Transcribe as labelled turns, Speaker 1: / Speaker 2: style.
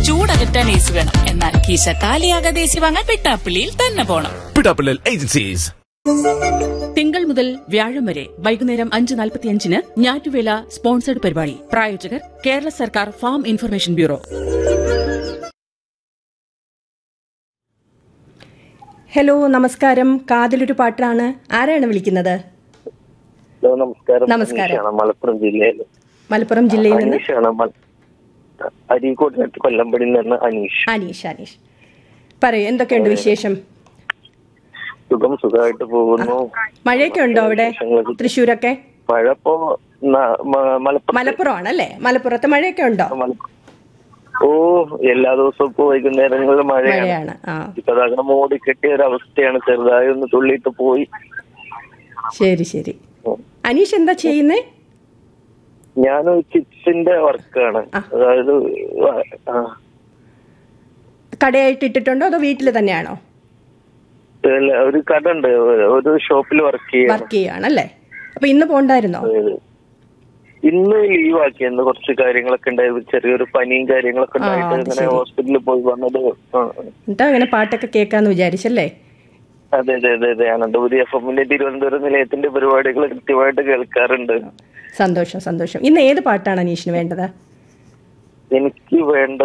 Speaker 1: ചൂടകറ്റാൻ AC വേണം എന്നാൽ കീശ കാലിയാകാതെ AC വാങ്ങാൻ വെട്ടാപ്പിള്ളിയിൽ തന്നെ പോണം
Speaker 2: പിടാപ്പിള്ളൽ ഏജൻസീസ്
Speaker 3: തിങ്കൾ മുതൽ വ്യാഴം വരെ വൈകുന്നേരം അഞ്ച് നാൽപ്പത്തിയഞ്ചിന് ഞാറ്റുവേല സ്പോൺസർഡ് പരിപാടി പ്രായോജകർ കേരള സർക്കാർ ഫാം ഇൻഫർമേഷൻ ബ്യൂറോ
Speaker 4: ഹലോ നമസ്കാരം കാതിലൊരു പാട്ടാണ് ആരാണ് വിളിക്കുന്നത്
Speaker 5: ഹലോ നമസ്കാരം
Speaker 4: നമസ്കാരം.
Speaker 5: അനീഷാണ് മലപ്പുറം ജില്ലയിൽ
Speaker 4: മലപ്പുറം ജില്ലയിൽ നിന്ന്
Speaker 5: അനീഷാണ് മല- അരീക്കോട്ടിനടുത്ത് കൊല്ലമ്പടിയിൽ നിന്ന് അനീഷ്
Speaker 4: അനീഷ് അനീഷ് പറയൂ എന്തൊക്കെയുണ്ട് വിശേഷം
Speaker 5: സുഖം സുഖമായിട്ട് പോകുന്നു
Speaker 4: മഴയൊക്കെ ഉണ്ടോ അവിടെ
Speaker 5: വിശേഷങ്ങളൊക്കെ-
Speaker 4: തൃശ്ശൂരൊക്കെ
Speaker 5: മഴ ഇപ്പോ ന- മ- മലപ്പുറം
Speaker 4: മലപ്പുറമാണല്ലേ മലപ്പുറത്ത് മഴയൊക്കെ ഉണ്ടോ
Speaker 5: മലപ്പുറം. ഓ എല്ലാ ദിവസവും ഇപ്പൊ വൈകുന്നേരങ്ങളിൽ മഴയാണ്
Speaker 4: മഴയാണ് ആ
Speaker 5: ഇപ്പൊ അതങ്ങനെ മൂടി കെട്ടിയ ഒരു അവസ്ഥയാണ് ചെറുതായി ഒന്ന് തുള്ളിയിട്ട് പോയി
Speaker 4: ശരി ശരി അനീഷ് എന്താ ചെയ്യുന്നേ
Speaker 5: ഞാൻ ചിപ്സിന്റെ വർക്കാണ്
Speaker 4: ആ.
Speaker 5: അതായത് വ- ആ,
Speaker 4: കടയായിട്ട് ഇട്ടിട്ടുണ്ടോ അതോ വീട്ടിൽ തന്നെയാണോ
Speaker 5: അല്ല, ഒരു കട ഉണ്ട് ഒരു ഷോപ്പിൽ വർക്ക് ചെയ്യാണ്
Speaker 4: വർക്ക് ചെയ്യുകയാണല്ലേ അപ്പൊ ഇന്ന് പോണ്ടായിരുന്നോ
Speaker 5: അതായത് ഇന്ന് ലീവ് ആക്കി ഇന്ന് കുറച്ച് കാര്യങ്ങളൊക്കെ ഉണ്ടായിരുന്നു ചെറിയൊരു പനിയും കാര്യങ്ങളൊക്കെ
Speaker 4: ആ,
Speaker 5: ഉണ്ടായിട്ട്
Speaker 4: അത്
Speaker 5: ഇങ്ങനെ
Speaker 4: ശരി.
Speaker 5: ഹോസ്പിറ്റലിൽ പോയി വന്നത് ആ,
Speaker 4: എന്നിട്ട് അങ്ങനെ പാട്ടൊക്കെ കേൾക്കാന്ന് വിചാരിച്ചല്ലേ
Speaker 5: അതെ അതെ അതെ അതെ അനന്തപുരി എഫ് എമ്മിന്റെ തിരുവനന്തപുരം നിലയത്തിന്റെ പരിപാടികൾ കൃത്യമായിട്ട് കേൾക്കാറുണ്ട്
Speaker 4: സന്തോഷം സന്തോഷം ഇന്ന് ഏത് പാട്ടാണ് അനീഷിന് വേണ്ടത്
Speaker 5: എനിക്ക് വേണ്ട